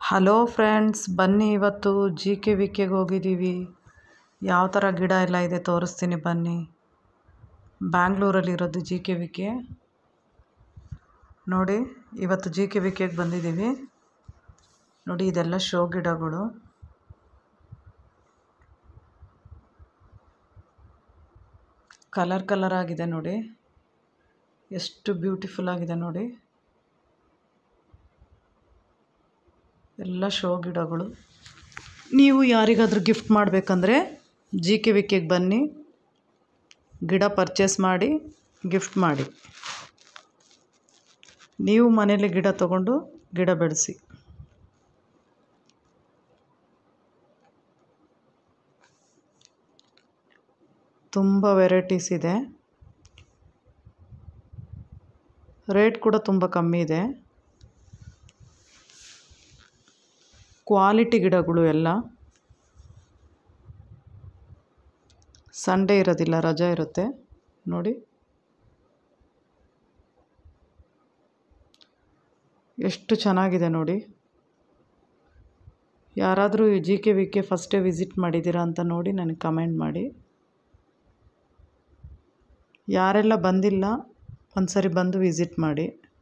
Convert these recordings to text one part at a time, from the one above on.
hello friends ಬನ್ನಿ ಇವತ್ತು G K V ಕೆಗೆ ಹೋಗಿದ್ದೀವಿ ಯಾವ ಥರ ಗಿಡ ಎಲ್ಲ ಇದೆ ತೋರಿಸ್ತೀನಿ ಬನ್ನಿ ಬ್ಯಾಂಗ್ಳೂರಲ್ಲಿರೋದು ಜಿ ಕೆ ವಿ ಕೆ ನೋಡಿ ಇವತ್ತು ಜಿ ಕೆ ವಿ ಕೆಗೆ ಬಂದಿದ್ದೀವಿ ನೋಡಿ ಇದೆಲ್ಲ ಶೋ ಗಿಡಗಳು ಕಲರ್ ಕಲರ್ ಆಗಿದೆ ನೋಡಿ ಎಷ್ಟು ಬ್ಯೂಟಿಫುಲ್ ಆಗಿದೆ ನೋಡಿ ಎಲ್ಲ ಶೋ ಗಿಡಗಳು ನೀವು ಯಾರಿಗಾದ್ರೂ ಗಿಫ್ಟ್ ಮಾಡಬೇಕಂದ್ರೆ ಜಿ ಕೆ ವಿ ಕೆಗೆ ಬನ್ನಿ ಗಿಡ ಪರ್ಚೇಸ್ ಮಾಡಿ ಗಿಫ್ಟ್ ಮಾಡಿ ನೀವು ಮನೇಲಿ ಗಿಡ ತಗೊಂಡು ಗಿಡ ಬೆಳೆಸಿ ತುಂಬ ವೆರೈಟೀಸ್ ಇದೆ ರೇಟ್ ಕೂಡ ತುಂಬ ಕಮ್ಮಿ ಇದೆ ಕ್ವಾಲಿಟಿ ಗಿಡಗಳು ಎಲ್ಲ ಸಂಡೇ ಇರೋದಿಲ್ಲ ರಜಾ ಇರುತ್ತೆ ನೋಡಿ ಎಷ್ಟು ಚೆನ್ನಾಗಿದೆ ನೋಡಿ ಯಾರಾದರೂ ಜಿ ಕೆ ವಿ ಕೆ ಫಸ್ಟೇ ವಿಸಿಟ್ ಮಾಡಿದ್ದೀರಾ ಅಂತ ನೋಡಿ ನನಗೆ ಕಮೆಂಟ್ ಮಾಡಿ ಯಾರೆಲ್ಲ ಬಂದಿಲ್ಲ ಒಂದು ಸರಿ ಬಂದು ವಿಸಿಟ್ ಮಾಡಿ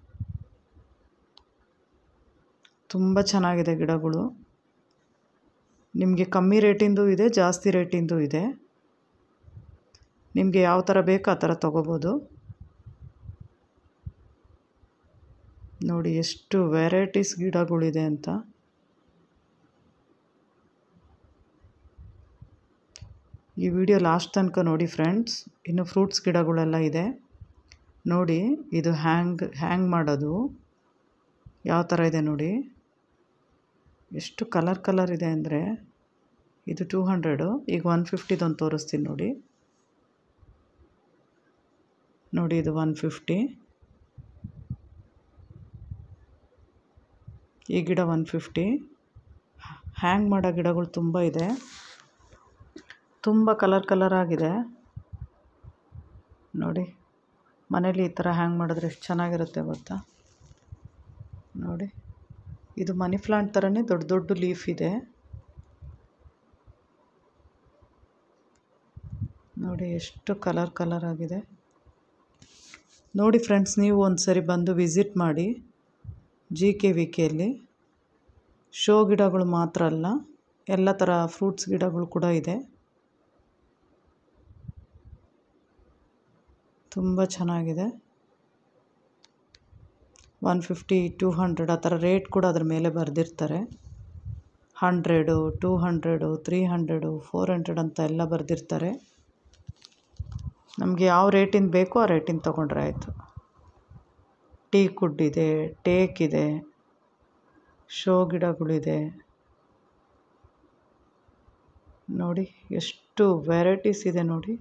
ತುಂಬ ಚೆನ್ನಾಗಿದೆ ಗಿಡಗಳು ನಿಮಗೆ ಕಮ್ಮಿ ರೇಟಿಂದು ಇದೆ ಜಾಸ್ತಿ ರೇಟಿಂದು ಇದೆ ನಿಮಗೆ ಯಾವ ಥರ ಬೇಕೋ ಆ ಥರ ತೊಗೋಬೋದು ನೋಡಿ ಎಷ್ಟು ವೆರೈಟೀಸ್ ಗಿಡಗಳಿದೆ ಅಂತ ಈ ವಿಡಿಯೋ ಲಾಸ್ಟ್ ತನಕ ನೋಡಿ ಫ್ರೆಂಡ್ಸ್ ಇನ್ನು ಫ್ರೂಟ್ಸ್ ಗಿಡಗಳೆಲ್ಲ ಇದೆ ನೋಡಿ ಇದು ಹ್ಯಾಂಗ್ ಹ್ಯಾಂಗ್ ಮಾಡೋದು ಯಾವ ಥರ ಇದೆ ನೋಡಿ ಎಷ್ಟು ಕಲರ್ ಕಲರ್ ಇದೆ ಅಂದರೆ ಇದು ಟೂ ಹಂಡ್ರೆಡು ಈಗ ಒನ್ ಫಿಫ್ಟಿದೊಂದು ತೋರಿಸ್ತೀನಿ ನೋಡಿ ನೋಡಿ ಇದು ಒನ್ ಫಿಫ್ಟಿ ಈ ಗಿಡ ಒನ್ ಫಿಫ್ಟಿ ಹ್ಯಾಂಗ್ ಮಾಡೋ ಗಿಡಗಳು ತುಂಬ ಇದೆ ತುಂಬ ಕಲರ್ ಕಲರ್ ಆಗಿದೆ ನೋಡಿ ಮನೇಲಿ ಈ ಥರ ಹ್ಯಾಂಗ್ ಮಾಡಿದ್ರೆ ಎಷ್ಟು ಚೆನ್ನಾಗಿರುತ್ತೆ ಗೊತ್ತಾ ನೋಡಿ ಇದು ಮನಿ ಪ್ಲಾಂಟ್ ಥರನೇ ದೊಡ್ಡ ದೊಡ್ಡ ಲೀಫ್ ಇದೆ ನೋಡಿ ಎಷ್ಟು ಕಲರ್ ಕಲರ್ ಆಗಿದೆ ನೋಡಿ ಫ್ರೆಂಡ್ಸ್ ನೀವು ಒಂದು ಸರಿ ಬಂದು ವಿಸಿಟ್ ಮಾಡಿ ಜಿ ಕೆ ವಿ ಕೆಯಲ್ಲಿ ಶೋ ಗಿಡಗಳು ಮಾತ್ರ ಅಲ್ಲ ಎಲ್ಲ ಥರ ಫ್ರೂಟ್ಸ್ ಗಿಡಗಳು ಕೂಡ ಇದೆ ತುಂಬ ಚೆನ್ನಾಗಿದೆ ಒನ್ ಫಿಫ್ಟಿ ಟೂ ಹಂಡ್ರೆಡ್ ಆ ಥರ ರೇಟ್ ಕೂಡ ಅದ್ರ ಮೇಲೆ ಬರೆದಿರ್ತಾರೆ hundred two hundred three hundred four hundred ಅಂತ ಎಲ್ಲ ಬರೆದಿರ್ತಾರೆ ನಮಗೆ ಯಾವ ರೇಟಿಂದ ಬೇಕೋ ಆ ರೇಟಿಂದ ತೊಗೊಂಡ್ರೆ ಆಯಿತು ಟೀ ಕುಡ್ ಇದೆ ಟೇಕ್ ಇದೆ ಶೋ ಗಿಡಗಳಿದೆ ನೋಡಿ ಎಷ್ಟು ವೆರೈಟೀಸ್ ಇದೆ ನೋಡಿ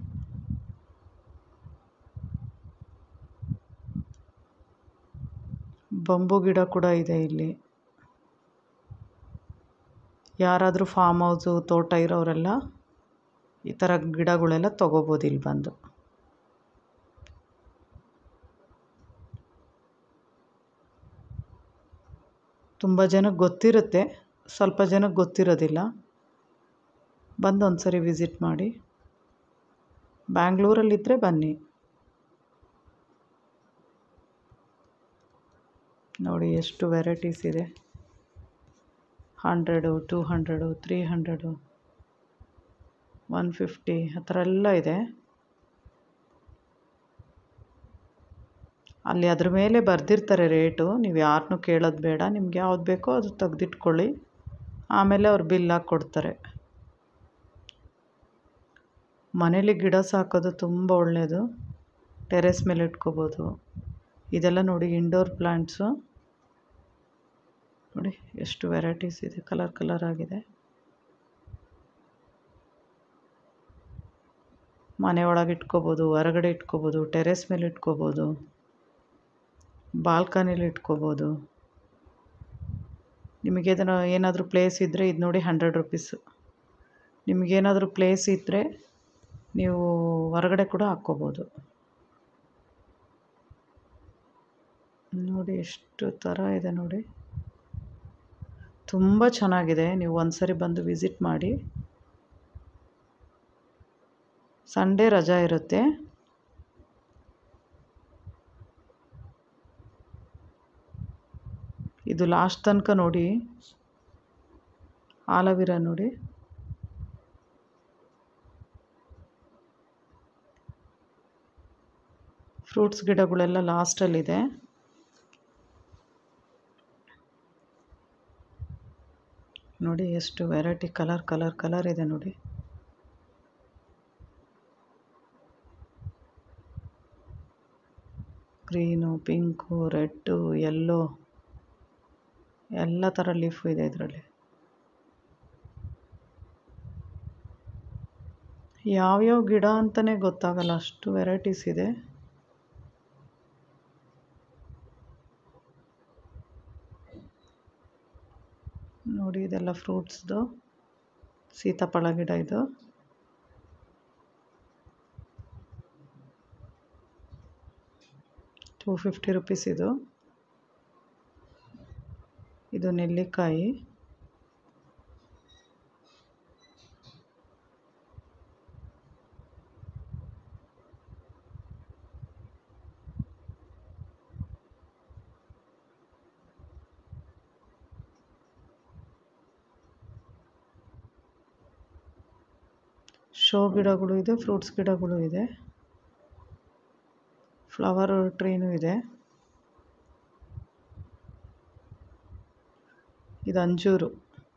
ಬಂಬು ಗಿಡ ಕೂಡ ಇದೆ ಇಲ್ಲಿ ಯಾರಾದರೂ ಫಾರ್ಮ್ ಹೌಸು ತೋಟ ಇರೋರೆಲ್ಲ ಈ ಥರ ಗಿಡಗಳೆಲ್ಲ ತೊಗೋಬೋದು ಇಲ್ಲಿ ಬಂದು ತುಂಬ ಜನಕ್ಕೆ ಗೊತ್ತಿರುತ್ತೆ ಸ್ವಲ್ಪ ಜನಕ್ಕೆ ಗೊತ್ತಿರೋದಿಲ್ಲ ಬಂದು ಒಂದು ಸರಿ ವಿಸಿಟ್ ಮಾಡಿ ಬ್ಯಾಂಗ್ಳೂರಲ್ಲಿದ್ದರೆ ಬನ್ನಿ ನೋಡಿ ಎಷ್ಟು ವೆರೈಟೀಸ್ ಇದೆ hundred two hundred three hundred one fifty ಆ ಥರ ಎಲ್ಲ ಇದೆ ಅಲ್ಲಿ ಅದ್ರ ಮೇಲೆ ಬರೆದಿರ್ತಾರೆ ರೇಟು ನೀವು ಯಾರನ್ನೂ ಕೇಳೋದು ಬೇಡ ನಿಮ್ಗೆ ಯಾವ್ದು ಬೇಕೋ ಅದು ತೆಗ್ದಿಟ್ಕೊಳ್ಳಿ ಆಮೇಲೆ ಅವ್ರು ಬಿಲ್ ಹಾಕಿ ಕೊಡ್ತಾರೆ ಮನೇಲಿ ಗಿಡ ಸಾಕೋದು ತುಂಬ ಒಳ್ಳೆಯದು ಟೆರೆಸ್ ಮೇಲೆ ಇಟ್ಕೋಬೋದು ಇದೆಲ್ಲ ನೋಡಿ ಇಂಡೋರ್ ಪ್ಲ್ಯಾಂಟ್ಸು ನೋಡಿ ಎಷ್ಟು ವೆರೈಟೀಸ್ ಇದೆ ಕಲರ್ ಕಲರ್ ಆಗಿದೆ ಮನೆ ಒಳಗೆ ಇಟ್ಕೋಬೋದು ಹೊರಗಡೆ ಇಟ್ಕೋಬೋದು ಟೆರೆಸ್ ಮೇಲೆ ಇಟ್ಕೋಬೋದು ಬಾಲ್ಕನಿಲಿ ಇಟ್ಕೋಬೋದು ನಿಮಗೆ ಅದನ್ನು ಏನಾದರೂ ಪ್ಲೇಸ್ ಇದ್ದರೆ ಇದು ನೋಡಿ ಹಂಡ್ರೆಡ್ ರುಪೀಸು ನಿಮಗೇನಾದರೂ ಪ್ಲೇಸ್ ಇದ್ದರೆ ನೀವು ಹೊರಗಡೆ ಕೂಡ ಹಾಕ್ಕೋಬೋದು ನೋಡಿ ಎಷ್ಟು ಥರ ಇದೆ ನೋಡಿ ತುಂಬ ಚೆನ್ನಾಗಿದೆ ನೀವು ಒಂದ್ಸರಿ ಬಂದು ವಿಸಿಟ್ ಮಾಡಿ ಸಂಡೇ ರಜಾ ಇರುತ್ತೆ ಇದು ಲಾಸ್ಟ್ ತನಕ ನೋಡಿ ಆಲವಿರ ನೋಡಿ ಫ್ರೂಟ್ಸ್ ಗಿಡಗಳೆಲ್ಲ ಲಾಸ್ಟಲ್ಲಿದೆ ನೋಡಿ ಎಷ್ಟು ವೆರೈಟಿ ಕಲರ್ ಕಲರ್ ಕಲರ್ ಇದೆ ನೋಡಿ ಗ್ರೀನು ಪಿಂಕು ರೆಡ್ಡು ಯೆಲ್ಲೋ ಎಲ್ಲ ಥರ ಲೀಫು ಇದೆ ಇದರಲ್ಲಿ ಯಾವ್ಯಾವ ಗಿಡ ಅಂತಲೇ ಗೊತ್ತಾಗಲ್ಲ ಅಷ್ಟು ವೆರೈಟೀಸ್ ಇದೆ ನೋಡಿ ಇದೆಲ್ಲ ಫ್ರೂಟ್ಸ್ದು ಸೀತಾಫಲ ಗಿಡ ಇದು ಟೂ ಫಿಫ್ಟಿ ರುಪೀಸ್ ಇದು ಇದು ನೆಲ್ಲಿಕಾಯಿ ಶೋ ಗಿಡಗಳು ಇದೆ ಫ್ರೂಟ್ಸ್ ಗಿಡಗಳು ಇದೆ ಫ್ಲವರ್ ಟ್ರೀನೂ ಇದೆ ಇದು ಅಂಜೂರು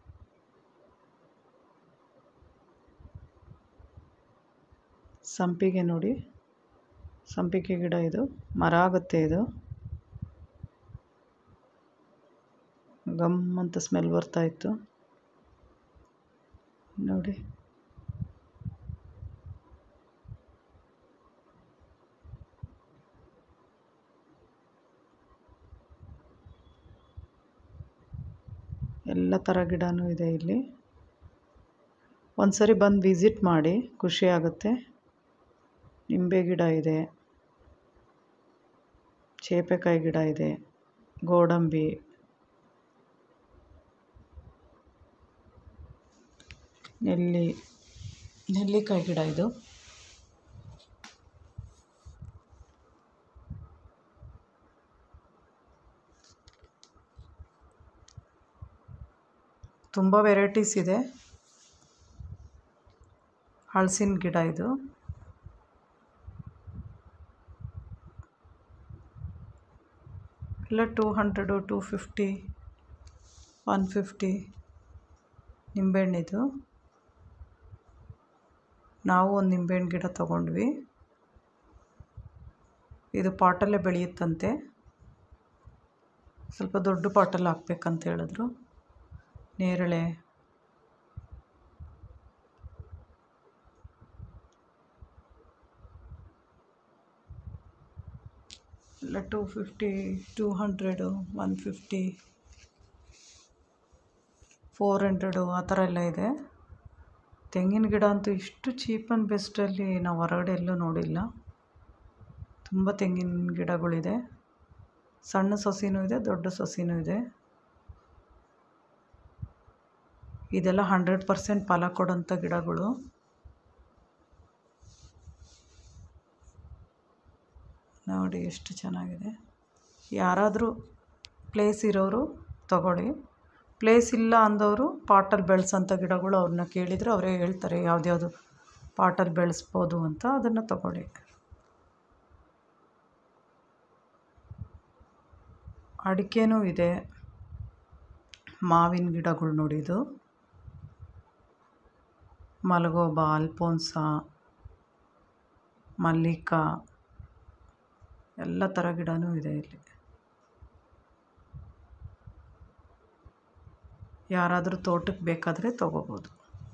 ಸಂಪಿಗೆ ನೋಡಿ ಸಂಪಿಗೆ ಗಿಡ ಇದು ಮರ ಆಗುತ್ತೆ ಇದು ಗಮ್ ಅಂತ ಸ್ಮೆಲ್ ಬರ್ತಾ ಇತ್ತು ನೋಡಿ ಎಲ್ಲ ಥರ ಗಿಡನೂ ಇದೆ ಇಲ್ಲಿ ಒಂದ್ಸರಿ ಬಂದು ವಿಸಿಟ್ ಮಾಡಿ ಖುಷಿ ಆಗುತ್ತೆ ನಿಂಬೆ ಗಿಡ ಇದೆ ಚೇಪೆಕಾಯಿ ಗಿಡ ಇದೆ ಗೋಡಂಬಿ ನೆಲ್ಲಿ ನೆಲ್ಲಿಕಾಯಿ ಗಿಡ ಇದು ತುಂಬ ವೆರೈಟೀಸ್ ಇದೆ ಹಲಸಿನ ಗಿಡ ಇದು ಎಲ್ಲ two hundred two fifty one fifty ನಿಂಬೆಹಣ್ಣಿದು ನಾವು ಒಂದು ನಿಂಬೆಹಣ್ಣು ಗಿಡ ತೊಗೊಂಡ್ವಿ ಇದು ಪಾಟಲ್ಲೇ ಬೆಳೆಯುತ್ತಂತೆ ಸ್ವಲ್ಪ ದೊಡ್ಡ ಪಾಟಲ್ಲಿ ಹಾಕ್ಬೇಕಂತ ಹೇಳಿದ್ರು ನೇರಳೆ ಎಲ್ಲ two fifty two hundred one fifty four hundred ಆ ಥರ ಎಲ್ಲ ಇದೆ ತೆಂಗಿನ ಗಿಡ ಅಂತೂ ಇಷ್ಟು ಚೀಪ್ ಆ್ಯಂಡ್ ಬೆಸ್ಟಲ್ಲಿ ನಾವು ಹೊರಗಡೆ ಎಲ್ಲೂ ನೋಡಿಲ್ಲ ತುಂಬ ತೆಂಗಿನ ಗಿಡಗಳಿದೆ ಸಣ್ಣ ಸಸಿನೂ ಇದೆ ದೊಡ್ಡ ಸಸಿನೂ ಇದೆ ಇದೆಲ್ಲ ಹಂಡ್ರೆಡ್ ಪರ್ಸೆಂಟ್ ಫಲ ಕೊಡೋಂಥ ಗಿಡಗಳು ನೋಡಿ ಎಷ್ಟು ಚೆನ್ನಾಗಿದೆ ಯಾರಾದರೂ ಪ್ಲೇಸ್ ಇರೋರು ತಗೊಳ್ಳಿ ಪ್ಲೇಸ್ ಇಲ್ಲ ಅಂದವರು ಪಾಟಲ್ಲಿ ಬೆಳೆಸೋಂಥ ಗಿಡಗಳು ಅವ್ರನ್ನ ಕೇಳಿದರೆ ಅವರೇ ಹೇಳ್ತಾರೆ ಯಾವ್ದ್ಯಾವುದು ಪಾಟಲ್ಲಿ ಬೆಳೆಸ್ಬೋದು ಅಂತ ಅದನ್ನು ತಗೊಳ್ಳಿ ಅಡಿಕೆನೂ ಇದೆ ಮಾವಿನ ಗಿಡಗಳು ನೋಡಿದು ಮಲಗೋಬ ಅಲ್ಫೋನ್ಸ ಮಲ್ಲಿಕ ಎಲ್ಲ ಥರ ಗಿಡನೂ ಇದೆ ಇಲ್ಲಿ ಯಾರಾದರೂ ತೋಟಕ್ಕೆ ಬೇಕಾದರೆ ತೊಗೋಬೋದು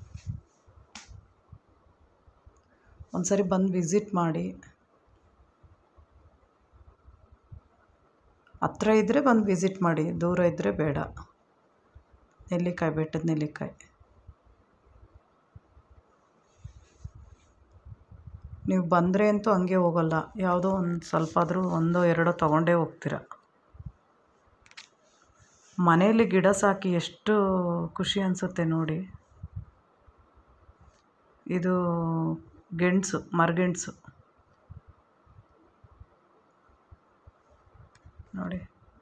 ಒಂದ್ಸರಿ ಬಂದು ವಿಸಿಟ್ ಮಾಡಿ ಹತ್ರ ಇದ್ದರೆ ಬಂದು ವಿಸಿಟ್ ಮಾಡಿ ದೂರ ಇದ್ದರೆ ಬೇಡ ನೆಲ್ಲಿಕಾಯಿ ಬೆಟ್ಟದ ನೆಲ್ಲಿಕಾಯಿ ನೀವು ಬಂದರೆ ಅಂತೂ ಹಂಗೆ ಹೋಗಲ್ಲ ಯಾವುದೋ ಒಂದು ಸ್ವಲ್ಪ ಆದರೂ ಒಂದೋ ಎರಡೋ ತೊಗೊಂಡೇ ಹೋಗ್ತೀರ ಮನೇಲಿ ಗಿಡ ಸಾಕಿ ಎಷ್ಟು ಖುಷಿ ಅನಿಸುತ್ತೆ ನೋಡಿ ಇದು ಗೆಣಸು ಮರಗೆಣಸು ನೋಡಿ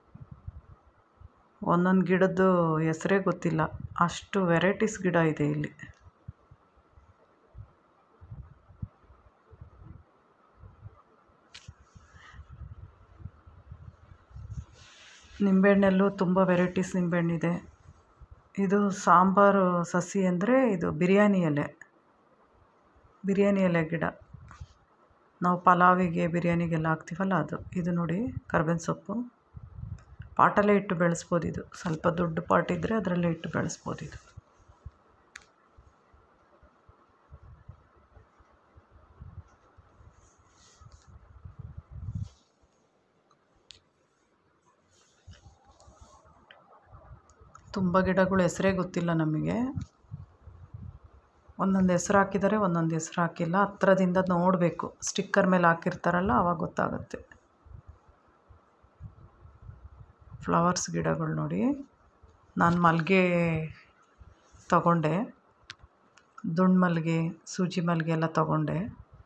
ಒಂದೊಂದು ಗಿಡದ್ದು ಹೆಸರೇ ಗೊತ್ತಿಲ್ಲ ಅಷ್ಟು ವೆರೈಟೀಸ್ ಗಿಡ ಇದೆ ಇಲ್ಲಿ ನಿಂಬೆಹಣ್ಣಲ್ಲೂ ತುಂಬ ವೆರೈಟೀಸ್ ನಿಂಬೆಹಣ್ಣಿದೆ ಇದು ಸಾಂಬಾರು ಸಸಿ ಅಂದರೆ ಇದು ಬಿರಿಯಾನಿ ಎಲೆ ಬಿರಿಯಾನಿ ಎಲೆ ಗಿಡ ನಾವು ಪಲಾವಿಗೆ ಬಿರಿಯಾನಿಗೆಲ್ಲ ಹಾಕ್ತೀವಲ್ಲ ಅದು ಇದು ನೋಡಿ ಕರ್ಬೇವಿನ ಸೊಪ್ಪು ಪಾಟಲ್ಲೇ ಇಟ್ಟು ಬೆಳೆಸ್ಬೋದು ಇದು ಸ್ವಲ್ಪ ದೊಡ್ಡ ಪಾಟ್ ಇದ್ದರೆ ಅದರಲ್ಲೇ ಇಟ್ಟು ಬೆಳೆಸ್ಬೋದು ಇದು ತುಂಬ ಗಿಡಗಳು ಹೆಸರೇ ಗೊತ್ತಿಲ್ಲ ನಮಗೆ ಒಂದೊಂದು ಹೆಸ್ರು ಹಾಕಿದ್ದಾರೆ ಒಂದೊಂದು ಹೆಸ್ರು ಹಾಕಿಲ್ಲ ಹತ್ರದಿಂದ ನೋಡಬೇಕು ಸ್ಟಿಕ್ಕರ್ ಮೇಲೆ ಹಾಕಿರ್ತಾರಲ್ಲ ಆವಾಗ ಗೊತ್ತಾಗುತ್ತೆ ಫ್ಲವರ್ಸ್ ಗಿಡಗಳು ನೋಡಿ ನಾನು ಮಲ್ಲಿಗೆ ತಗೊಂಡೆ ದುಂಡು ಮಲ್ಲಿಗೆ ಸೂಜಿ ಮಲ್ಲಿಗೆ ಎಲ್ಲ ತಗೊಂಡೆ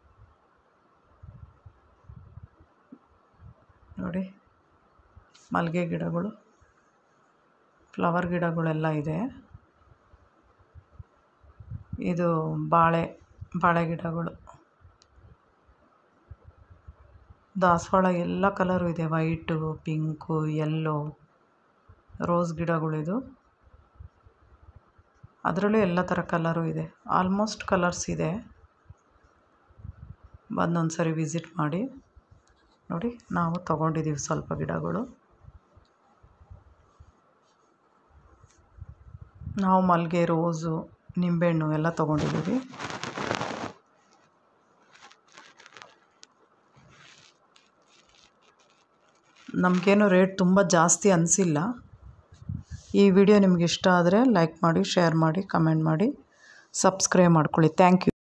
ನೋಡಿ ಮಲ್ಲಿಗೆ ಗಿಡಗಳು ಫ್ಲವರ್ ಗಿಡಗಳೆಲ್ಲ ಇದೆ ಇದು ಬಾಳೆ ಬಾಳೆ ಗಿಡಗಳು ದಾಸವಾಳ ಎಲ್ಲ ಕಲರು ಇದೆ ವೈಟು ಪಿಂಕು ಯೆಲ್ಲೋ ರೋಸ್ ಗಿಡಗಳಿದು ಅದರಲ್ಲೂ ಎಲ್ಲ ಥರ ಕಲರು ಇದೆ ಆಲ್ಮೋಸ್ಟ್ ಕಲರ್ಸ್ ಇದೆ ಬಂದೊಂದು ಸರಿ ವಿಸಿಟ್ ಮಾಡಿ ನೋಡಿ ನಾವು ತೊಗೊಂಡಿದ್ದೀವಿ ಸ್ವಲ್ಪ ಗಿಡಗಳು ನಾವು ಮಲ್ಲಿಗೆ ರೋಸು ನಿಂಬೆಹಣ್ಣು ಎಲ್ಲ ತೊಗೊಂಡಿದ್ದೀವಿ ನಮಗೇನು ರೇಟ್ ತುಂಬ ಜಾಸ್ತಿ ಅನಿಸಿಲ್ಲ ಈ ವಿಡಿಯೋ ನಿಮ್ಗೆ ಇಷ್ಟ ಆದರೆ ಲೈಕ್ ಮಾಡಿ ಶೇರ್ ಮಾಡಿ ಕಮೆಂಟ್ ಮಾಡಿ ಸಬ್ಸ್ಕ್ರೈಬ್ ಮಾಡ್ಕೊಳ್ಳಿ ಥ್ಯಾಂಕ್ ಯು